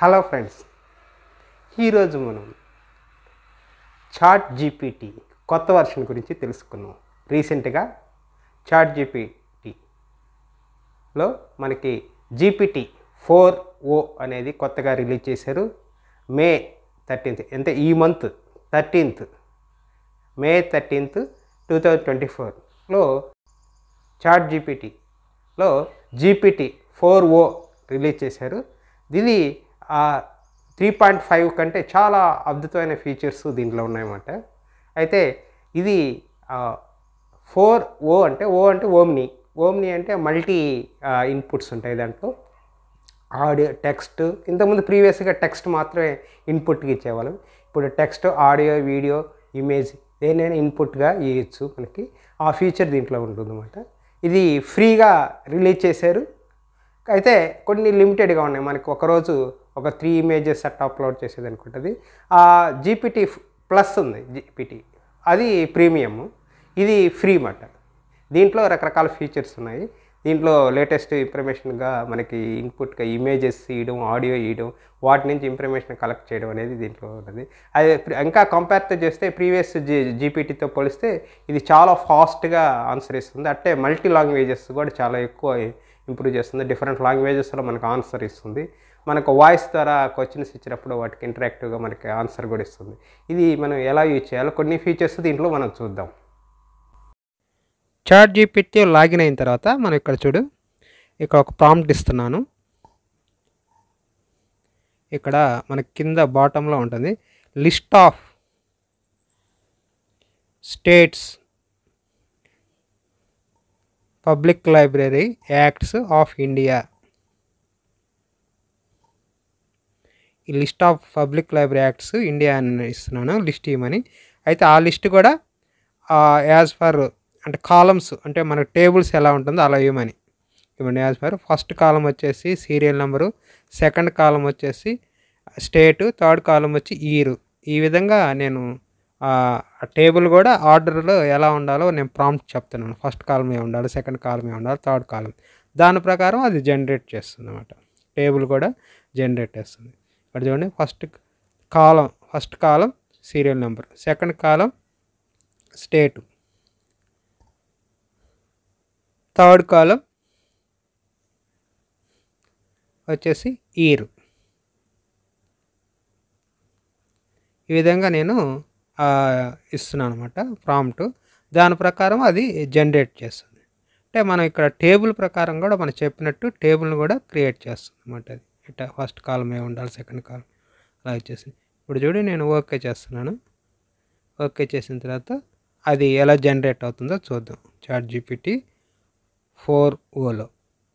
hello friends ఈరోజు మనం chat GPT కొత్త వర్షన్ గురించి తెలుసుకున్నాం రీసెంట్గా చాట్ జీపీటీలో మనకి జీపీటీ ఫోర్ ఓ అనేది కొత్తగా రిలీజ్ చేశారు మే థర్టీన్త్ అంటే ఈ month thirteenth May thirteenth two thousand twenty ఫోర్లో చాట్ జీపీటీలో జీపీటీ ఫోర్ ఓ రిలీజ్ చేశారు ఇది త్రీ పాయింట్ ఫైవ్ కంటే చాలా అద్భుతమైన ఫీచర్స్ దీంట్లో ఉన్నాయన్నమాట అయితే ఇది ఫోర్ ఓ అంటే ఓ అంటే ఓమ్ని ఓమ్ని అంటే మల్టీ ఇన్పుట్స్ ఉంటాయి దాంట్లో ఆడియో టెక్స్ట్ ఇంతకుముందు ప్రీవియస్గా టెక్స్ట్ మాత్రమే ఇన్పుట్గా ఇచ్చేవాళ్ళం ఇప్పుడు టెక్స్ట్ ఆడియో వీడియో ఇమేజ్ దేనైనా ఇన్పుట్గా ఇవ్వచ్చు మనకి ఆ ఫీచర్ దీంట్లో ఉంటుందన్నమాట ఇది ఫ్రీగా రిలీజ్ చేశారు అయితే కొన్ని లిమిటెడ్గా ఉన్నాయి మనకి ఒకరోజు ఒక త్రీ ఇమేజెస్ అట్లా అప్లోడ్ చేసేది అనుకుంటుంది ఆ జీపీటీ ప్లస్ ఉంది జీపీటీ అది ప్రీమియం ఇది ఫ్రీ మాట దీంట్లో రకరకాల ఫీచర్స్ ఉన్నాయి దీంట్లో లేటెస్ట్ ఇన్ఫర్మేషన్గా మనకి ఇన్పుట్గా ఇమేజెస్ ఇవ్వడం ఆడియో ఇవ్వడం వాటి నుంచి ఇన్ఫర్మేషన్ కలెక్ట్ చేయడం అనేది దీంట్లో ఉన్నది అది ప్రి- ఇంకా కంపేర్తో చేస్తే ప్రీవియస్ జీ జీపీటీతో పోలిస్తే ఇది చాలా ఫాస్ట్గా ఆన్సర్ ఇస్తుంది అంటే మల్టీ లాంగ్వేజెస్ కూడా చాలా ఎక్కువ ఇంప్రూవ్ చేస్తుంది డిఫరెంట్ లాంగ్వేజెస్లో మనకు ఆన్సర్ ఇస్తుంది మనకు వాయిస్ ద్వారా క్వశ్చన్స్ ఇచ్చినప్పుడు వాటికి ఇంటరాక్టివ్గా మనకి ఆన్సర్ కూడా ఇస్తుంది ఇది మనం ఎలా యూజ్ చేయాలో కొన్ని ఫీచర్స్ దీంట్లో మనం చూద్దాం చాట్ జీపీటీ లాగిన్ అయిన తర్వాత మనం ఇక్కడ చూడు ఇక్కడ ఒక ప్రాంప్ట్ ఇస్తున్నాను ఇక్కడ మనకి కింద బాటంలో ఉంటుంది list of states public library acts of India ఈ list of public library acts India అని ఇస్తున్నాను లిస్ట్ ఇవ్వమని అయితే ఆ లిస్ట్ కూడా యాజ్ ఫర్ అంటే కాలమ్స్ అంటే మన టేబుల్స్ ఎలా ఉంటుందో అలా ఇవ్వమని ఇవ్వండి యాజ్ ఫర్ ఫస్ట్ కాలం వచ్చేసి సీరియల్ నెంబరు సెకండ్ కాలం వచ్చేసి స్టేటు థర్డ్ కాలం వచ్చి ఈరు ఈ విధంగా నేను ఆ టేబుల్ కూడా ఆర్డర్లో ఎలా ఉండాలో నేను ప్రాంప్ట్ చెప్తున్నాను ఫస్ట్ కాలం ఏ ఉండాలి సెకండ్ కాలం ఏ ఉండాలి థర్డ్ కాలం దాని ప్రకారం అది జనరేట్ చేస్తుంది అనమాట టేబుల్ కూడా జనరేట్ చేస్తుంది ఇక్కడ చూడండి first column first column serial number second column state third column వచ్చేసి ఈరు ఈ విధంగా నేను ఆ, ఇస్తున్నాను అనమాట ప్రాంప్ట్ దాని ప్రకారం అది జనరేట్ చేస్తుంది అంటే మనం ఇక్కడ టేబుల్ ప్రకారం కూడా మనం చెప్పినట్టు టేబుల్ని కూడా క్రియేట్ చేస్తుంది అనమాట అది ఇట్లా ఫస్ట్ కాలం ఏ ఉండాలి సెకండ్ కాలం అలా వచ్చేసింది ఇప్పుడు చూడు నేను ఓకే చేస్తున్నాను ఓకే చేసిన తర్వాత అది ఎలా జనరేట్ అవుతుందో చూద్దాం చాట్ జీపీటీ ఫోర్ ఓలో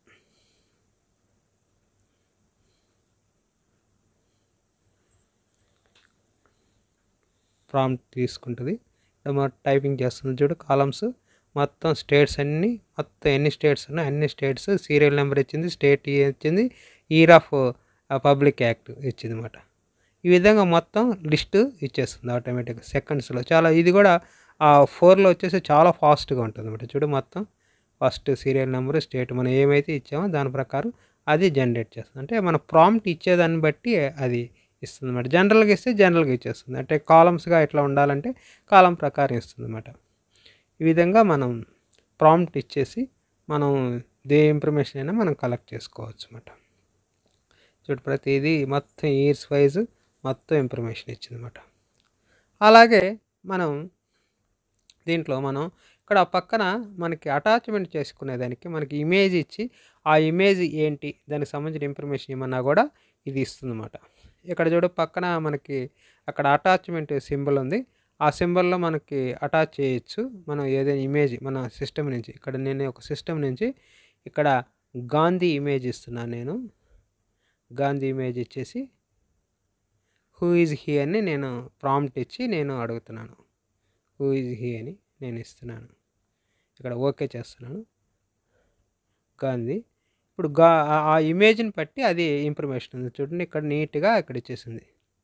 ప్రాంప్ట్ తీసుకుంటుంది ఇక్కడ మనం టైపింగ్ చేస్తుంది చూడు కాలమ్స్ మొత్తం స్టేట్స్ అన్నీ మొత్తం ఎన్ని స్టేట్స్ ఉన్నాయి అన్ని స్టేట్స్ సీరియల్ నెంబర్ ఇచ్చింది స్టేట్ ఇచ్చింది ఇయర్ ఆఫ్ పబ్లిక్ యాక్ట్ ఇచ్చింది అనమాట ఈ విధంగా మొత్తం లిస్ట్ ఇచ్చేస్తుంది ఆటోమేటిక్గా సెకండ్స్లో చాలా ఇది కూడా ఆ ఫోర్లో వచ్చేసి చాలా ఫాస్ట్గా ఉంటుంది అనమాట చూడు మొత్తం ఫస్ట్ సీరియల్ నెంబర్ స్టేట్ మనం ఏమైతే ఇచ్చామో దాని ప్రకారం అది జనరేట్ చేస్తుంది అంటే మన ప్రాంప్ట్ ఇచ్చేదాన్ని బట్టి అది ఇస్తుంది అనమాట జనరల్గా ఇస్తే జనరల్గా ఇచ్చేస్తుంది అంటే కాలమ్స్గా ఎట్లా ఉండాలంటే కాలం ప్రకారం ఇస్తుంది అనమాట ఈ విధంగా మనం ప్రాంప్ట్ ఇచ్చేసి మనం దే ఇన్ఫర్మేషన్ అయినా మనం కలెక్ట్ చేసుకోవచ్చు అనమాట చూడు ప్రతిదీ మొత్తం ఇయర్స్ వైజ్ మొత్తం ఇన్ఫర్మేషన్ ఇచ్చింది అనమాట అలాగే మనం దీంట్లో మనం ఇక్కడ పక్కన మనకి అటాచ్మెంట్ చేసుకునేదానికి మనకి ఇమేజ్ ఇచ్చి ఆ ఇమేజ్ ఏంటి దానికి సంబంధించిన ఇన్ఫర్మేషన్ ఏమన్నా కూడా ఇది ఇస్తుందన్నమాట ఇక్కడ చూడు పక్కన మనకి అక్కడ అటాచ్మెంట్ సింబల్ ఉంది ఆ సింబల్లో మనకి అటాచ్ చేయొచ్చు మనం ఏదైనా ఇమేజ్ మన సిస్టమ్ నుంచి ఇక్కడ నేను ఒక సిస్టమ్ నుంచి ఇక్కడ గాంధీ ఇమేజ్ ఇస్తున్నాను నేను గాంధీ ఇమేజ్ ఇచ్చేసి హూ ఈజ్ హీ అని నేను ప్రాంప్ట్ ఇచ్చి నేను అడుగుతున్నాను హూ ఈజ్ హీ అని నేను ఇస్తున్నాను ఇక్కడ ఓకే చేస్తున్నాను గాంధీ ఇప్పుడు గా ఆ- ఆ ఇమేజ్ని బట్టి అది ఇన్ఫర్మేషన్ ఉంది చూడండి ఇక్కడ నీట్గా ఇక్కడ ఇచ్చేసింది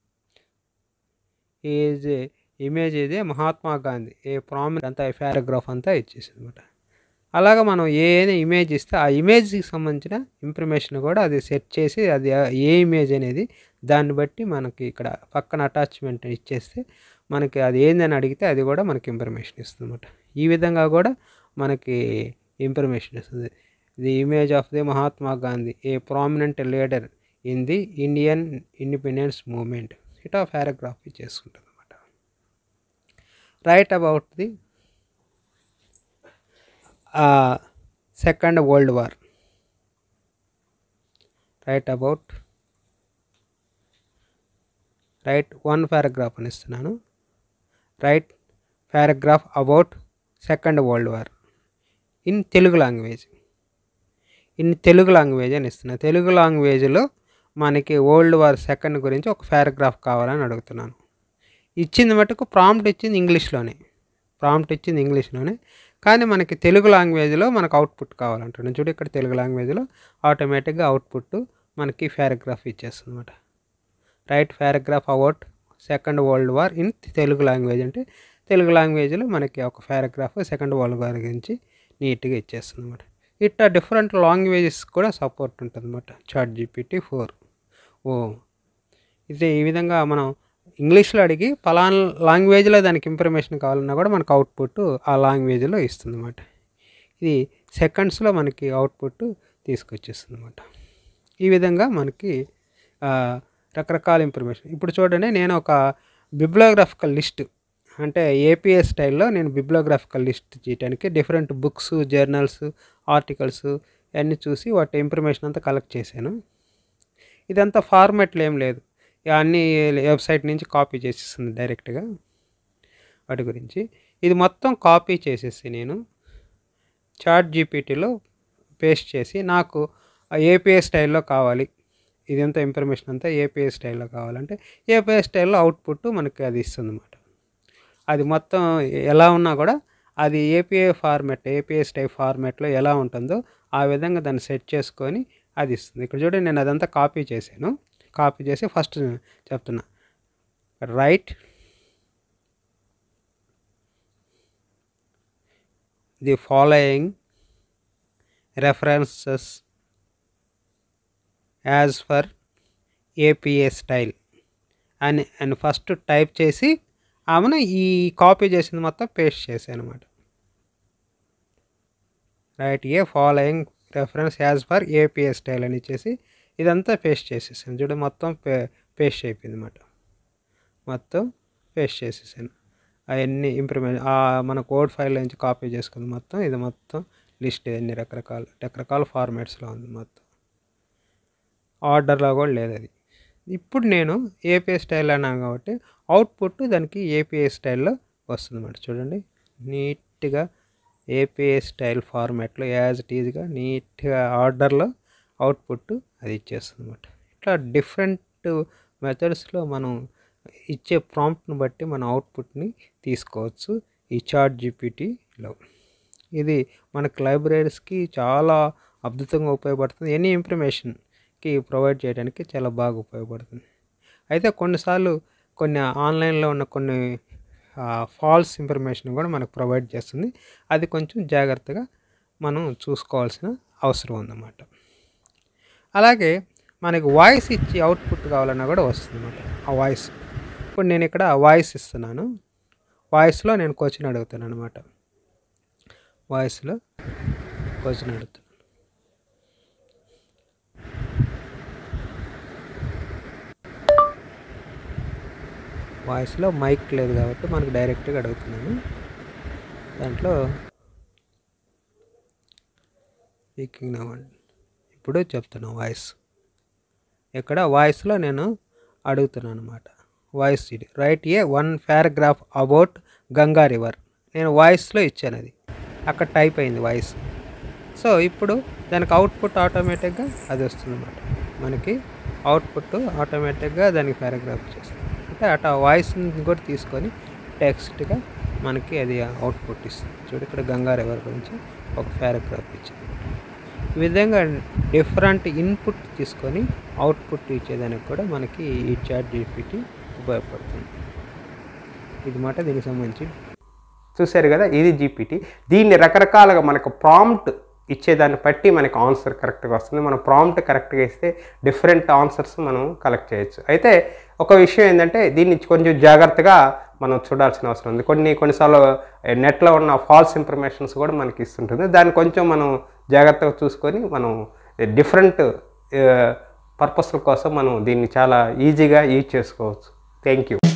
ఈజ్ ఇమేజ్ ఇది మహాత్మా గాంధీ ఏ ప్రామిట్ అంతా పారాగ్రాఫ్ అంతా ఇచ్చేసింది అనమాట అలాగా మనం ఏ ఇమేజ్ ఇస్తే ఆ ఇమేజ్కి సంబంధించిన ఇన్ఫర్మేషన్ కూడా అది సెట్ చేసి అది ఏ ఇమేజ్ అనేది దాన్ని బట్టి మనకి ఇక్కడ పక్కన అటాచ్మెంట్ ఇచ్చేస్తే మనకి అది ఏందని అడిగితే అది కూడా మనకి ఇన్ఫర్మేషన్ ఇస్తుంది అనమాట ఈ విధంగా కూడా మనకి ఇన్ఫర్మేషన్ ఇస్తుంది the image of the Mahatma Gandhi a prominent leader in the Indian independence movement ఇటా పారాగ్రాఫ్ చేసుకుంటుంది అనమాట write about the second world war write about write one paragraph అని ఇస్తున్నాను write paragraph about second world war in Telugu language in Telugu language అని ఇస్తున్నా తెలుగు లాంగ్వేజ్లో మనకి world war second గురించి ఒక పారాగ్రాఫ్ కావాలని అడుగుతున్నాను ఇచ్చింది మటుకు ప్రాంప్ట్ ఇచ్చింది ఇంగ్లీష్లోనే ప్రాంప్ట్ ఇచ్చింది ఇంగ్లీష్లోనే కానీ మనకి తెలుగు లాంగ్వేజ్లో మనకు అవుట్పుట్ కావాలంటున్నాను చూడు ఇక్కడ తెలుగు లాంగ్వేజ్లో ఆటోమేటిక్గా అవుట్పుట్ మనకి పారాగ్రాఫ్ ఇచ్చేస్తుంది అనమాట write paragraph about second world war in Telugu language అంటే తెలుగు లాంగ్వేజ్లో మనకి ఒక పారాగ్రాఫ్ సెకండ్ వరల్డ్ వార్ గురించి నీట్గా ఇచ్చేస్తుంది అనమాట ఇట్లా డిఫరెంట్ లాంగ్వేజెస్ కూడా సపోర్ట్ ఉంటుంది అనమాట చాట్ జీపీటీ ఫోర్ ఓ ఇది ఈ విధంగా మనం ఇంగ్లీష్లో అడిగి పలానా లాంగ్వేజ్లో దానికి ఇన్ఫర్మేషన్ కావాలన్నా కూడా మనకు అవుట్పుట్ ఆ లాంగ్వేజ్లో ఇస్తుంది అనమాట ఇది సెకండ్స్లో మనకి అవుట్పుట్ తీసుకొచ్చేస్తుంది అనమాట ఈ విధంగా మనకి ఆ, రకరకాల ఇన్ఫర్మేషన్ ఇప్పుడు చూడండి నేను ఒక బిబ్లోగ్రాఫికల్ లిస్ట్ అంటే ఏపీఎస్ స్టైల్లో నేను బిబ్లోగ్రాఫికల్ లిస్ట్ చేయడానికి డిఫరెంట్ బుక్స్ జర్నల్స్ ఆర్టికల్స్ అన్నీ చూసి వాటి ఇన్ఫర్మేషన్ అంతా కలెక్ట్ చేశాను ఇదంతా ఫార్మాట్లో ఏం లేదు అన్ని వెబ్సైట్ నుంచి కాపీ చేసేస్తుంది డైరెక్ట్గా వాటి గురించి ఇది మొత్తం కాపీ చేసేసి నేను చాట్ జీపీటీలో పేస్ట్ చేసి నాకు ఏపీఐ స్టైల్లో కావాలి ఇదంతా ఇన్ఫర్మేషన్ అంతా ఏపీఐ స్టైల్లో కావాలంటే ఏపీఐ స్టైల్లో అవుట్పుట్ మనకి అది ఇస్తుంది అనమాట అది మొత్తం ఎలా ఉన్నా కూడా అది ఏపీఐ ఫార్మాట్ ఏపీఐ స్టైల్ ఫార్మాట్లో ఎలా ఉంటుందో ఆ విధంగా దాన్ని సెట్ చేసుకొని అది ఇస్తుంది ఇక్కడ చూడండి నేను అదంతా కాపీ చేశాను కాపీ చేసి ఫస్ట్ చెప్తున్నా write the following references as per APA style అని అని ఫస్ట్ టైప్ చేసి ఆమెను ఈ కాపీ చేసింది మొత్తం పేస్ట్ చేశాను అనమాట write a following reference as per APA style అని ఇచ్చేసి ఇదంతా పేస్ట్ చేసేసాను చూడు మొత్తం పే పేస్ట్ అయిపోయింది అనమాట మొత్తం పేస్ట్ చేసేసాను అవన్నీ ఇంప్రూవ్మెంట్ మన కోడ్ ఫైల్ నుంచి కాపీ చేసుకుంది మొత్తం ఇది మొత్తం లిస్ట్ అన్ని రకరకాల రకరకాల ఫార్మాట్స్లో ఉంది మొత్తం ఆర్డర్లో కూడా లేదు అది ఇప్పుడు నేను ఏపీఐ స్టైల్ అన్నాను కాబట్టి అవుట్పుట్ దానికి ఏపీఐ స్టైల్లో వస్తుంది అన్నమాట చూడండి నీట్గా ఏపీఐ స్టైల్ ఫార్మాట్లో యాజ్ ఇట్ ఈజ్గా నీట్గా ఆర్డర్లో అవుట్పుట్ అది ఇచ్చేస్తుంది అనమాట ఇట్లా డిఫరెంట్ మెథడ్స్లో మనం ఇచ్చే ప్రాంప్ట్ని బట్టి మన అవుట్పుట్ని తీసుకోవచ్చు ఈ చాట్ జీపీటీలో ఇది మనకు లైబ్రరీస్కి చాలా అద్భుతంగా ఉపయోగపడుతుంది ఎనీ ఇన్ఫర్మేషన్కి ప్రొవైడ్ చేయడానికి చాలా బాగా ఉపయోగపడుతుంది అయితే కొన్నిసార్లు కొన్ని ఆన్లైన్లో ఉన్న కొన్ని ఫాల్స్ ఇన్ఫర్మేషన్ కూడా మనకు ప్రొవైడ్ చేస్తుంది అది కొంచెం జాగ్రత్తగా మనం చూసుకోవాల్సిన అవసరం ఉందన్నమాట అలాగే మనకి వాయిస్ ఇచ్చి అవుట్పుట్ కావాలన్నా కూడా వస్తుంది అనమాట ఆ వాయిస్ ఇప్పుడు నేను ఇక్కడ వాయిస్ ఇస్తున్నాను వాయిస్లో నేను క్వశ్చన్ అడుగుతాను అనమాట వాయిస్లో క్వశ్చన్ అడుగుతాను వాయిస్లో మైక్ లేదు కాబట్టి మనకు డైరెక్ట్గా అడుగుతున్నాను దాంట్లో స్పీకింగ్ అవ్వండి ఇప్పుడు చెప్తున్నాను వాయిస్ ఇక్కడ వాయిస్లో నేను అడుగుతున్నాను అనమాట వాయిస్ ఇది write a one paragraph about Ganga river నేను వాయిస్లో ఇచ్చాను అది అక్కడ టైప్ అయింది వాయిస్ సో ఇప్పుడు దానికి అవుట్పుట్ ఆటోమేటిక్గా అది వస్తుంది అనమాట మనకి అవుట్పుట్ ఆటోమేటిక్గా దానికి పారాగ్రాఫ్ చేస్తుంది అంటే అటు ఆ వాయిస్ని కూడా తీసుకొని టెక్స్ట్గా మనకి అది అవుట్పుట్ ఇస్తుంది చూడు ఇక్కడ గంగా రివర్ గురించి ఒక పారాగ్రాఫ్ ఇచ్చింది ఈ విధంగా డిఫరెంట్ ఇన్పుట్ తీసుకొని అవుట్పుట్ ఇచ్చేదానికి కూడా మనకి ఈ చాట్ జీపీటీ ఉపయోగపడుతుంది ఇది మాట దీనికి సంబంధించి చూశారు కదా ఇది జీపీటీ దీన్ని రకరకాలుగా మనకు ప్రాంప్ట్ ఇచ్చేదాన్ని బట్టి మనకి ఆన్సర్ కరెక్ట్గా వస్తుంది మనం ప్రాంప్ట్ కరెక్ట్గా ఇస్తే డిఫరెంట్ ఆన్సర్స్ మనం కలెక్ట్ చేయొచ్చు అయితే ఒక విషయం ఏంటంటే దీన్ని కొంచెం జాగ్రత్తగా మనం చూడాల్సిన అవసరం ఉంది కొన్ని కొన్నిసార్లు నెట్లో ఉన్న ఫాల్స్ ఇన్ఫర్మేషన్స్ కూడా మనకి ఇస్తుంటుంది దాన్ని కొంచెం మనం జాగ్రత్తగా చూసుకొని మనం డిఫరెంట్ పర్పస్ల కోసం మనం దీన్ని చాలా ఈజీగా యూజ్ చేసుకోవచ్చు థ్యాంక్ యూ